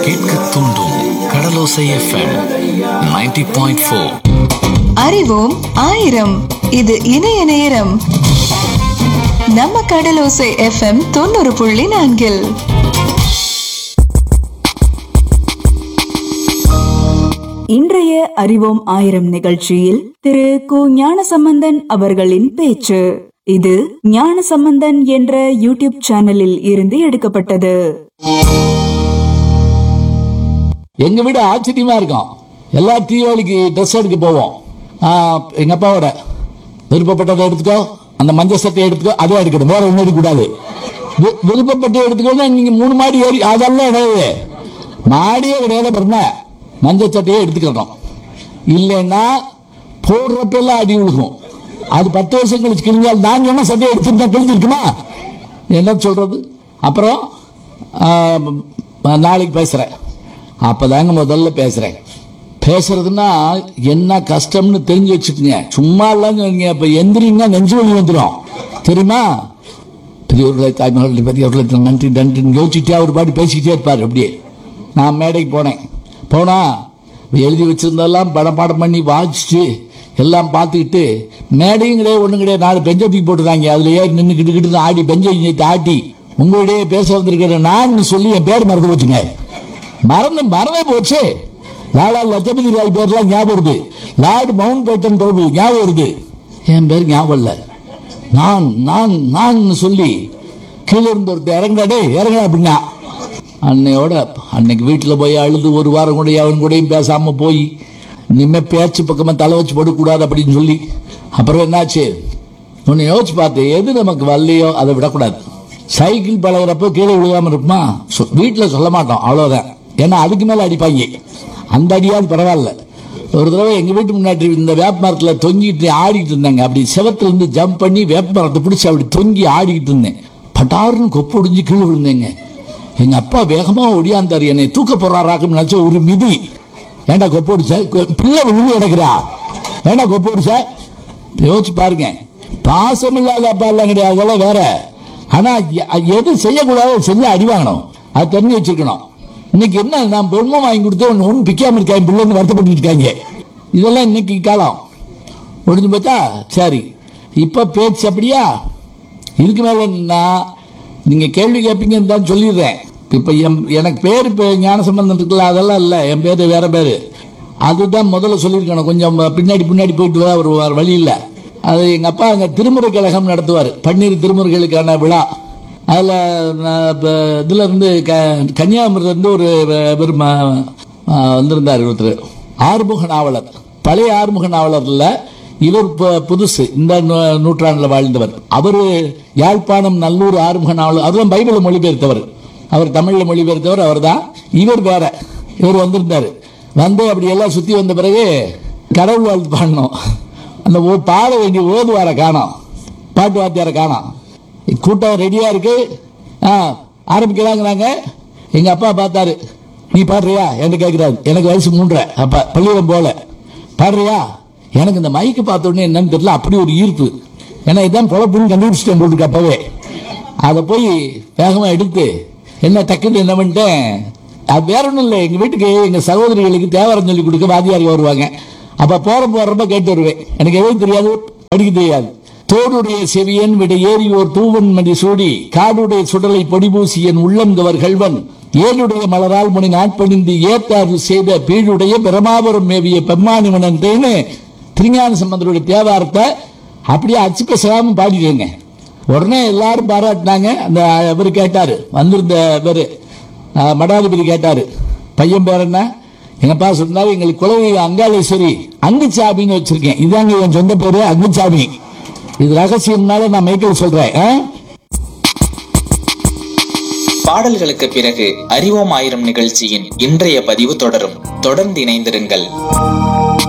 கேட்க தூண்டும் கடலோசை FM 90.4 point four அறிவோம் ஆயிரம் இது இணைய நேரம் நம்ம கடலோசை எஃப்எம் தொண்ணூறு புள்ளி நான்கில் இன்றைய அறிவோம் ஆயிரம் நிகழ்ச்சியில் திரு கு ஞானசம்பந்தன் அவர்களின் பேச்சு இது ஞானசம்பந்தன் என்ற யூடியூப் சேனலில் இருந்து எடுக்கப்பட்டது எங்க வீடு ஆச்சரியமா இருக்கும் எல்லா தீபாவளிக்கு ட்ரெஸ் எடுக்க போவோம் ஆ, எங்க அப்பாவோட விருப்பப்பட்டதை எடுத்துக்கோ அந்த மஞ்சள் சட்டையை எடுத்துக்கோ அதே எடுக்கணும் வேற ஒன்றும் எடுக்கக்கூடாது வி- விருப்பப்பட்டு எடுத்துக்கோன்னா நீங்க மூணு மாடி ஏறி அதெல்லாம் கிடையாது மாடியே கிடையாது பாருங்க மஞ்சள் சட்டையை எடுத்துக்கணும் இல்லைன்னா போடுறப்பெல்லாம் அடி விழுகும் அது பத்து வருஷம் கழிச்சு கிழிஞ்சால் நான் சொன்ன சட்டையை எடுத்துருந்தா கிழிஞ்சிருக்குமா என்ன சொல்றது அப்புறம் ஆ, நாளைக்கு பேசுறேன் அப்பதாங்க முதல்ல பேசுறேன் பேசுறதுன்னா என்ன கஷ்டம்னு தெரிஞ்சு வச்சுக்கோங்க சும்மா இல்லைங்க நீங்க இப்ப எந்திரிங்கன்னா நெஞ்சு வலி வந்துடும் தெரியுமா பெரியவர்களை தாய்மார்கள் பெரியவர்களுக்கு நன்றி நன்றின்னு யோசிச்சுட்டே அவர் பாட்டு பேசிக்கிட்டே இருப்பார் அப்படியே நான் மேடைக்கு போனேன் போனா எழுதி வச்சிருந்தெல்லாம் படம் பாடம் பண்ணி வாசிச்சு எல்லாம் பார்த்துக்கிட்டு மேடையும் கிடையாது ஒன்றும் கிடையாது நாலு பெஞ்சை தூக்கி போட்டுருக்காங்க அதில் ஏறி நின்று கிட்டு கிட்டு ஆடி பெஞ்சை நேத்து ஆட்டி உங்களுடைய பேச வந்திருக்கிற நான் சொல்லி என் பேர் மறந்து போச்சுங்க மறந்து மறந்தே போச்சு லாலா லட்சபதி ராய் பேர்லாம் ஞாபகம் வருது லார்டு மவுண்ட் பேட்டன் பிரபு ஞாபகம் வருது என் பேர் ஞாபகம் இல்லை நான் நான் நான் சொல்லி கீழே இருந்து ஒருத்தர் இறங்காடே இறங்க அப்படின்னா அன்னையோட அன்னைக்கு வீட்டில் போய் அழுது ஒரு வாரம் கூட அவன் கூடயும் பேசாம போய் இனிமே பேச்சு பக்கமா தலை வச்சு படக்கூடாது அப்படின்னு சொல்லி அப்புறம் என்னாச்சு ஒன்று யோசிச்சு பார்த்து எது நமக்கு வரலையோ அதை விடக்கூடாது சைக்கிள் பழகுறப்போ கீழே விழுகாம இருப்போமா வீட்டில் சொல்ல மாட்டோம் அவ்வளோதான் ஏன்னா அதுக்கு மேலே அடிப்பாங்க அந்த அடியாவது பரவாயில்ல ஒரு தடவை எங்க வீட்டு முன்னாடி இந்த வேப்ப மரத்துல தொங்கிட்டு ஆடிட்டு இருந்தாங்க அப்படி செவத்துல இருந்து ஜம்ப் பண்ணி வேப்ப மரத்தை பிடிச்சி அப்படி தொங்கி ஆடிக்கிட்டு இருந்தேன் பட்டாருன்னு கொப்பு ஒடிஞ்சு கீழே விழுந்தேங்க எங்க அப்பா வேகமா ஒடியாந்தாரு என்னை தூக்க போறாராக்கும் நினைச்ச ஒரு மிதி ஏண்டா கொப்பு ஒடிச்ச கொ- பிள்ளை விழுந்து கிடக்குறா ஏண்டா கொப்பு ஒடிச்ச யோசிச்சு பாருங்க பாசம் இல்லாத அப்பா எல்லாம் கிடையாது அதெல்லாம் வேற ஆனா எ- எது செய்யக்கூடாதோ செஞ்சு அடி வாங்கணும் அது தெரிஞ்சு வச்சிருக்கணும் இன்னைக்கு என்ன நான் பொம்மை வாங்கி கொடுத்து ஒன்று ஒன்றும் பிக்காம இருக்காங்க பிள்ளைங்க வருத்தப்பட்டு இருக்காங்க இதெல்லாம் இன்னைக்கு காலம் முடிஞ்சு போச்சா சரி இப்ப பேச்சு அப்படியா இதுக்கு மேல நான் நீங்க கேள்வி கேட்பீங்கன்னு தான் சொல்லிடுறேன் இப்ப எம்- எனக்கு பேர் இப்ப ஞான சம்பந்தம் இருக்குல்ல அதெல்லாம் இல்ல என் பேரு வேற பேரு அதுதான் முதல்ல சொல்லியிருக்கணும் கொஞ்சம் பின்னாடி பின்னாடி போயிட்டு வர ஒரு வேற வழி இல்ல அது எங்க அப்பா அங்க திருமுறை கழகம் நடத்துவார் பன்னீர் திருமுறைகளுக்கான விழா அதுல நான் இப்ப இதுல இருந்து க- கன்னியாகுமரியில இருந்து ஒரு ஒரு ம- ஆ, வந்திருந்தார் ஒருத்தர் ஆறுமுக நாவலர் பழைய ஆறுமுக நாவலர்ல இவர் பு- புதுசு இந்த நூ- நூற்றாண்டுல வாழ்ந்தவர் அவரு யாழ்ப்பாணம் நல்லூர் ஆறுமுக நாவலர் அதுவும் பைபிளை மொழிபெயர்த்தவர் அவர் தமிழ்ல மொழிபெயர்த்தவர் அவர்தான் இவர் வேற இவர் வந்திருந்தாரு வந்து அப்படி எல்லாம் சுத்தி வந்த பிறகு கடவுள் வாழ்த்து பாடணும் அந்த ஓ- பாட வேண்டிய ஓதுவார காணோம் பாட்டு வாத்தியார காணோம் கூட்டம் ரெடியா இருக்கு ஆ, ஆரம்பிக்கலாங்கிறாங்க எங்க அப்பா பார்த்தாரு நீ பாடுறியா என்று கேட்கிறாரு எனக்கு வயசு மூன்றரை அப்ப பள்ளியிடம் போல பாடுறியா எனக்கு இந்த மைக்கு பார்த்த உடனே என்னன்னு தெரியல அப்படி ஒரு ஈர்ப்பு ஏன்னா இதான் பொழப்புன்னு கண்டுபிடிச்சிட்டேன் போட்டுருக்கு அப்பவே அதை போய் வேகமா எடுத்து என்ன டக்குன்னு என்ன பண்ணிட்டேன் அது வேற ஒன்றும் இல்லை எங்க வீட்டுக்கு எங்க சகோதரிகளுக்கு தேவாரம் சொல்லி கொடுக்க வாதியார் வருவாங்க அப்ப போற போறப்ப கேட்டு வருவேன் எனக்கு எதுவும் தெரியாது படிக்க தெரியாது தோடுடைய செவியன் விட ஏறியோர் தூவன் மணி சூடி காடுடைய சுடலை பொடிபூசி என் உள்ளம் கவர் கல்வன் ஏழுடைய மலரால் முனை நாட்பணிந்து ஏத்தாறு செய்த பீழுடைய பிரமாபுரம் மேவிய பெம்மானிவனன்றேன்னு திருஞான சம்பந்தருடைய தேவாரத்தை அப்படியே அச்சு பேசாம பாடிடுங்க உடனே எல்லாரும் பாராட்டினாங்க அந்த இவர் கேட்டாரு வந்திருந்த இவர் மடாதிபதி கேட்டாரு பையன் பேர் என்ன எங்கப்பா சொன்னாரு எங்களுக்கு குலதெய்வ அங்காளேஸ்வரி அங்குச்சாமின்னு வச்சிருக்கேன் இதாங்க என் சொந்த பேரு அங்குச்சாமி இது ரகசியம்னால நான் மைக்கேல் சொல்றேன் ஆ? பாடல்களுக்கு பிறகு அறிவோம் ஆயிரம் நிகழ்ச்சியின் இன்றைய பதிவு தொடரும் தொடர்ந்து இணைந்திருங்கள்